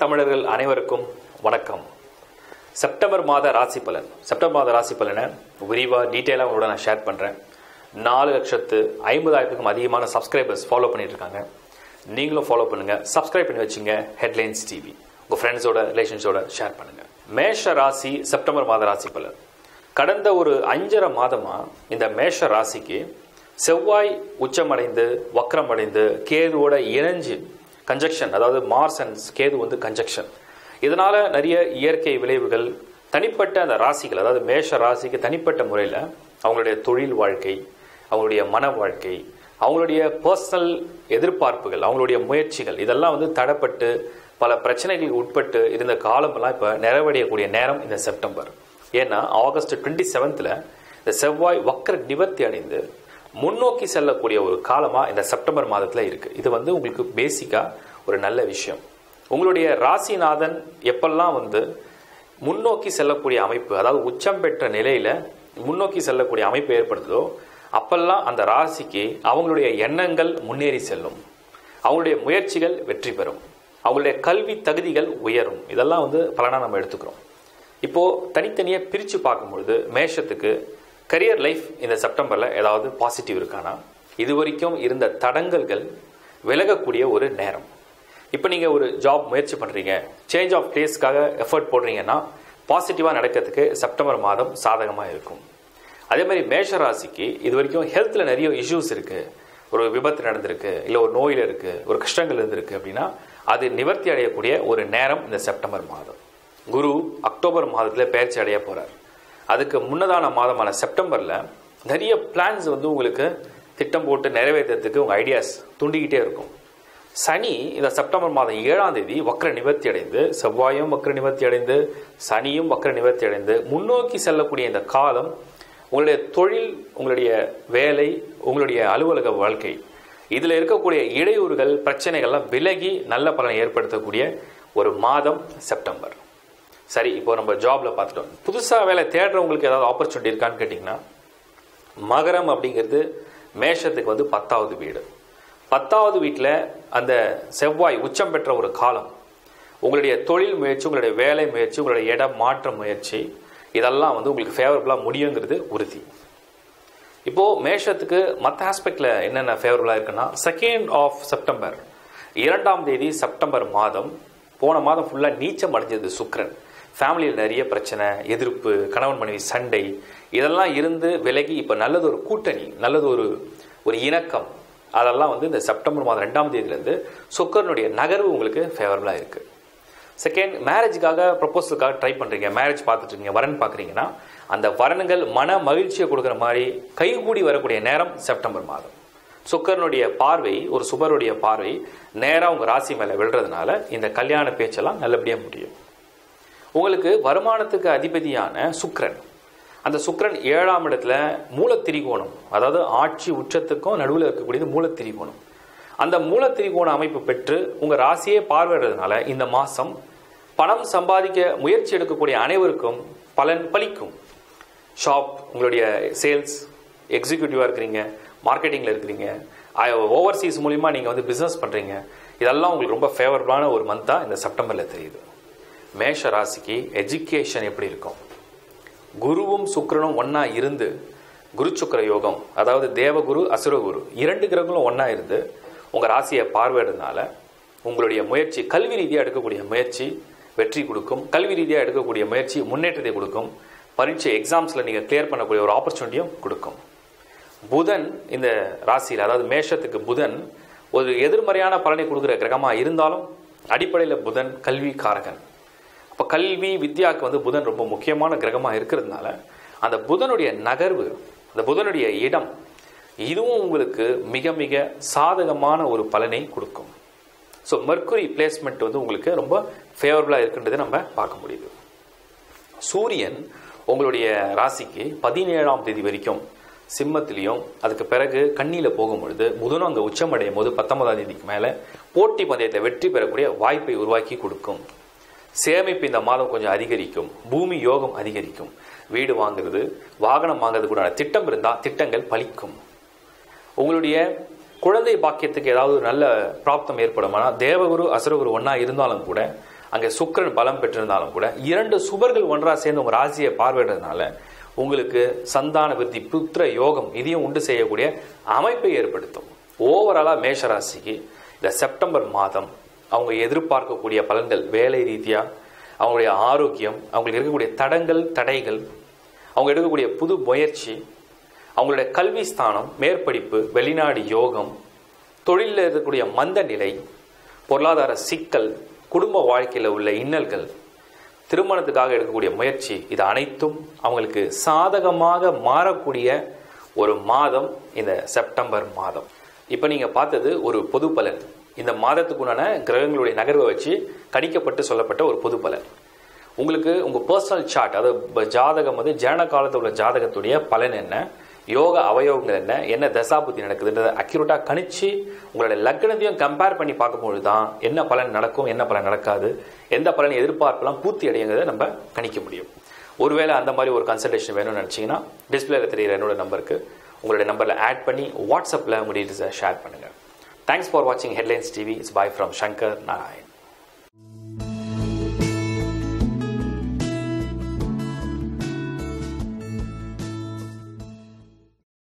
தமிழர்கள் அனைவருக்கும் வணக்கம் செப்டம்பர் மாத ராசி பலன் செப்டம்பர் மாத ராசி பலனை விரிவாக டீட்டெயிலாக உங்களோட நான் ஷேர் பண்ணுறேன் நாலு லட்சத்து ஐம்பதாயிரத்துக்கும் அதிகமான சப்ஸ்கிரைபர்ஸ் ஃபாலோ பண்ணிட்டு இருக்காங்க நீங்களும் ஃபாலோ பண்ணுங்க சப்ஸ்கிரைப் பண்ணி வச்சுங்க ஹெட்லைன்ஸ் டிவி உங்கள் ஃப்ரெண்ட்ஸோட ரிலேஷன்ஸோட ஷேர் பண்ணுங்க மேஷ ராசி செப்டம்பர் மாத ராசி பலன் கடந்த ஒரு அஞ்சரை மாதமா இந்த மேஷ ராசிக்கு செவ்வாய் உச்சமடைந்து வக்ரமடைந்து கேதுவோட இணைஞ்சு கன்ஜெக்ஷன் அதாவது மார்ஸ் அண்ட் கேது வந்து கன்ஜெக்ஷன் இதனால நிறைய இயற்கை விளைவுகள் தனிப்பட்ட அந்த ராசிகள் அதாவது மேஷ ராசிக்கு தனிப்பட்ட முறையில் அவங்களுடைய தொழில் வாழ்க்கை அவங்களுடைய மன வாழ்க்கை அவங்களுடைய பர்சனல் எதிர்பார்ப்புகள் அவங்களுடைய முயற்சிகள் இதெல்லாம் வந்து தடப்பட்டு பல பிரச்சனைகளுக்கு உட்பட்டு இருந்த காலமெல்லாம் இப்போ நிறைவடையக்கூடிய நேரம் இந்த செப்டம்பர் ஏன்னா ஆகஸ்ட் டுவெண்ட்டி செவன்த்தில் இந்த செவ்வாய் வக்கர நிவர்த்தி அடைந்து முன்னோக்கி செல்லக்கூடிய ஒரு காலமாக இந்த செப்டம்பர் மாதத்தில் இருக்குது இது வந்து உங்களுக்கு பேசிக்காக ஒரு நல்ல விஷயம் உங்களுடைய ராசிநாதன் எப்பெல்லாம் வந்து முன்னோக்கி செல்லக்கூடிய அமைப்பு அதாவது உச்சம் பெற்ற நிலையில முன்னோக்கி செல்லக்கூடிய அமைப்பு ஏற்படுதோ அப்பெல்லாம் அந்த ராசிக்கு அவங்களுடைய எண்ணங்கள் முன்னேறி செல்லும் அவங்களுடைய முயற்சிகள் வெற்றி பெறும் அவங்களுடைய கல்வி தகுதிகள் உயரும் இதெல்லாம் வந்து பலனாக நம்ம எடுத்துக்கிறோம் இப்போ தனித்தனியாக பிரித்து பார்க்கும்பொழுது மேஷத்துக்கு கரியர் லைஃப் இந்த செப்டம்பரில் ஏதாவது பாசிட்டிவ் இருக்கானா இது வரைக்கும் இருந்த தடங்கல்கள் விலகக்கூடிய ஒரு நேரம் இப்போ நீங்கள் ஒரு ஜாப் முயற்சி பண்ணுறீங்க சேஞ்ச் ஆஃப் பிளேஸ்க்காக எஃபர்ட் போடுறீங்கன்னா பாசிட்டிவாக நடக்கிறதுக்கு செப்டம்பர் மாதம் சாதகமாக இருக்கும் அதே மாதிரி மேஷ ராசிக்கு இது வரைக்கும் ஹெல்த்தில் நிறைய இஷ்யூஸ் இருக்குது ஒரு விபத்து நடந்திருக்கு இல்லை ஒரு நோயில் இருக்குது ஒரு கஷ்டங்கள் இருந்திருக்கு அப்படின்னா அது நிவர்த்தி அடையக்கூடிய ஒரு நேரம் இந்த செப்டம்பர் மாதம் குரு அக்டோபர் மாதத்தில் பயிற்சி அடைய போகிறார் அதுக்கு முன்னதான மாதமான செப்டம்பரில் நிறைய பிளான்ஸ் வந்து உங்களுக்கு திட்டம் போட்டு நிறைவேற்றுறதுக்கு உங்கள் ஐடியாஸ் துண்டிக்கிட்டே இருக்கும் சனி இந்த செப்டம்பர் மாதம் ஏழாம் தேதி வக்ர நிவர்த்தி அடைந்து செவ்வாயும் வக்ர நிவர்த்தி அடைந்து சனியும் வக்ர நிவர்த்தி அடைந்து முன்னோக்கி செல்லக்கூடிய இந்த காலம் உங்களுடைய தொழில் உங்களுடைய வேலை உங்களுடைய அலுவலக வாழ்க்கை இதில் இருக்கக்கூடிய இடையூறுகள் பிரச்சனைகள்லாம் விலகி நல்ல பலனை ஏற்படுத்தக்கூடிய ஒரு மாதம் செப்டம்பர் சரி இப்போ நம்ம ஜாப்ல பார்த்துட்டோம் புதுசாக வேலை தேடுறவங்களுக்கு ஏதாவது ஆப்பர்ச்சுனிட்டி இருக்கான்னு கேட்டிங்கன்னா மகரம் அப்படிங்கிறது மேஷத்துக்கு வந்து பத்தாவது வீடு பத்தாவது வீட்டில் அந்த செவ்வாய் உச்சம் பெற்ற ஒரு காலம் உங்களுடைய தொழில் முயற்சி உங்களுடைய வேலை முயற்சி உங்களுடைய இடம் மாற்ற முயற்சி இதெல்லாம் வந்து உங்களுக்கு ஃபேவரபுளாக முடியுங்கிறது உறுதி இப்போ மேஷத்துக்கு மற்ற ஆஸ்பெக்ட்ல என்னென்ன ஃபேவரபுளாக இருக்குன்னா செகண்ட் ஆஃப் செப்டம்பர் இரண்டாம் தேதி செப்டம்பர் மாதம் போன மாதம் ஃபுல்லாக நீச்சம் அடைஞ்சது சுக்ரன் ஃபேமிலியில் நிறைய பிரச்சனை எதிர்ப்பு கணவன் மனைவி சண்டை இதெல்லாம் இருந்து விலகி இப்போ நல்லது ஒரு கூட்டணி நல்லது ஒரு ஒரு இணக்கம் அதெல்லாம் வந்து இந்த செப்டம்பர் மாதம் ரெண்டாம் தேதியிலேருந்து சுக்கரனுடைய நகர்வு உங்களுக்கு ஃபேவரபுளாக இருக்குது செகண்ட் மேரேஜுக்காக ப்ரப்போசலுக்காக ட்ரை பண்ணுறீங்க மேரேஜ் பார்த்துட்டு இருக்கீங்க வரன் பார்க்குறீங்கன்னா அந்த வரன்கள் மன மகிழ்ச்சியை கொடுக்குற மாதிரி கைகூடி வரக்கூடிய நேரம் செப்டம்பர் மாதம் சுக்கரனுடைய பார்வை ஒரு சுபருடைய பார்வை நேராக உங்கள் ராசி மேலே விழுறதுனால இந்த கல்யாண பேச்செல்லாம் நல்லபடியாக முடியும் உங்களுக்கு வருமானத்துக்கு அதிபதியான சுக்ரன் அந்த சுக்ரன் ஏழாம் இடத்துல மூலத்திரிகோணம் அதாவது ஆட்சி உச்சத்துக்கும் நடுவில் இருக்கக்கூடியது மூலத்திரிகோணம் அந்த மூலத்திரிகோண அமைப்பு பெற்று உங்க ராசியே பார்வையிடுறதுனால இந்த மாசம் பணம் சம்பாதிக்க முயற்சி எடுக்கக்கூடிய அனைவருக்கும் பலன் பலிக்கும் ஷாப் உங்களுடைய சேல்ஸ் எக்ஸிக்யூட்டிவாக இருக்கிறீங்க மார்க்கெட்டிங்கில் இருக்கிறீங்க ஓவர்சீஸ் மூலிமா நீங்கள் வந்து பிஸ்னஸ் பண்ணுறீங்க இதெல்லாம் உங்களுக்கு ரொம்ப ஃபேவரபுளான ஒரு மந்த்தாக இந்த செப்டம்பரில் தெரியுது மேஷ ராசிக்கு எஜுகேஷன் எப்படி இருக்கும் குருவும் சுக்கிரனும் ஒன்றா இருந்து குரு சுக்கர யோகம் அதாவது தேவகுரு அசுரகுரு இரண்டு கிரகங்களும் ஒன்றா இருந்து உங்கள் ராசியை பார்வையிடுறதுனால உங்களுடைய முயற்சி கல்வி ரீதியாக எடுக்கக்கூடிய முயற்சி வெற்றி கொடுக்கும் கல்வி ரீதியாக எடுக்கக்கூடிய முயற்சி முன்னேற்றத்தை கொடுக்கும் பரீட்சை எக்ஸாம்ஸில் நீங்கள் கிளியர் பண்ணக்கூடிய ஒரு ஆப்பர்ச்சுனிட்டியும் கொடுக்கும் புதன் இந்த ராசியில் அதாவது மேஷத்துக்கு புதன் ஒரு எதிர்மறையான பலனை கொடுக்குற கிரகமாக இருந்தாலும் அடிப்படையில் புதன் கல்வி காரகன் அப்போ கல்வி வித்யாவுக்கு வந்து புதன் ரொம்ப முக்கியமான கிரகமாக இருக்கிறதுனால அந்த புதனுடைய நகர்வு அந்த புதனுடைய இடம் இதுவும் உங்களுக்கு மிக மிக சாதகமான ஒரு பலனை கொடுக்கும் ஸோ மெர்க்குரி பிளேஸ்மெண்ட் வந்து உங்களுக்கு ரொம்ப ஃபேவரபுளாக இருக்குன்றதை நம்ம பார்க்க முடியுது சூரியன் உங்களுடைய ராசிக்கு பதினேழாம் தேதி வரைக்கும் சிம்மத்திலையும் அதுக்கு பிறகு கண்ணியில் போகும் பொழுது புதனும் அங்கே உச்சமடையும் போது பத்தொன்பதாம் தேதிக்கு மேலே போட்டி பந்தயத்தை வெற்றி பெறக்கூடிய வாய்ப்பை உருவாக்கி கொடுக்கும் சேமிப்பு இந்த மாதம் கொஞ்சம் அதிகரிக்கும் பூமி யோகம் அதிகரிக்கும் வீடு வாங்குறது வாகனம் வாங்குறதுக்கு உண்டான திட்டம் இருந்தால் திட்டங்கள் பலிக்கும் உங்களுடைய குழந்தை பாக்கியத்துக்கு ஏதாவது ஒரு நல்ல பிராப்தம் ஏற்படுமானா தேவகுரு அசுரகுரு ஒன்றா இருந்தாலும் கூட அங்கே சுக்கிரன் பலம் பெற்றிருந்தாலும் கூட இரண்டு சுபர்கள் ஒன்றா சேர்ந்து உங்க ராசியை பார்வையிடுறதுனால உங்களுக்கு சந்தான விருத்தி புத்திர யோகம் இதையும் உண்டு செய்யக்கூடிய அமைப்பை ஏற்படுத்தும் ஓவராலா மேஷ ராசிக்கு இந்த செப்டம்பர் மாதம் அவங்க எதிர்பார்க்கக்கூடிய பலன்கள் வேலை ரீதியா அவங்களுடைய ஆரோக்கியம் அவங்களுக்கு இருக்கக்கூடிய தடங்கள் தடைகள் அவங்க எடுக்கக்கூடிய புது முயற்சி அவங்களுடைய கல்வி ஸ்தானம் மேற்படிப்பு வெளிநாடு யோகம் தொழிலில் இருக்கக்கூடிய மந்த நிலை பொருளாதார சிக்கல் குடும்ப வாழ்க்கையில் உள்ள இன்னல்கள் திருமணத்துக்காக எடுக்கக்கூடிய முயற்சி இது அனைத்தும் அவங்களுக்கு சாதகமாக மாறக்கூடிய ஒரு மாதம் இந்த செப்டம்பர் மாதம் இப்போ நீங்க பார்த்தது ஒரு பொது பலன் இந்த மாதத்துக்குண்டான கிரகங்களுடைய நகர்வை வச்சு கணிக்கப்பட்டு சொல்லப்பட்ட ஒரு பொது பலன் உங்களுக்கு உங்க பர்சனல் சார்ட் அதாவது ப- ஜாதகம் வந்து ஜனன காலத்தில் உள்ள ஜாதகத்துடைய பலன் என்ன யோக அவயோகங்கள் என்ன என்ன தசாபுத்தி நடக்குதுன்றதை அக்யூரேட்டா கணிச்சு உங்களோட லக்னத்தையும் கம்பேர் பண்ணி பார்க்கும்பொழுது தான் என்ன பலன் நடக்கும் என்ன பலன் நடக்காது எந்த பலன் எதிர்பார்ப்பெல்லாம் பூர்த்தி அடையுங்கிறத நம்ம கணிக்க முடியும் ஒருவேளை அந்த மாதிரி ஒரு கன்சல்டேஷன் வேணும்னு நினைச்சீங்கன்னா டிஸ்பிளேல தெரியுற என்னோட நம்பருக்கு உங்களுடைய நம்பர்ல ஆட் பண்ணி வாட்ஸ்அப்ல உங்க டீட்டெயில்ஸை ஷேர் பண்ணுங்க தேங்க்ஸ் ஃபார் வாட்சிங் headlines TV it's bye from Shankar Narayan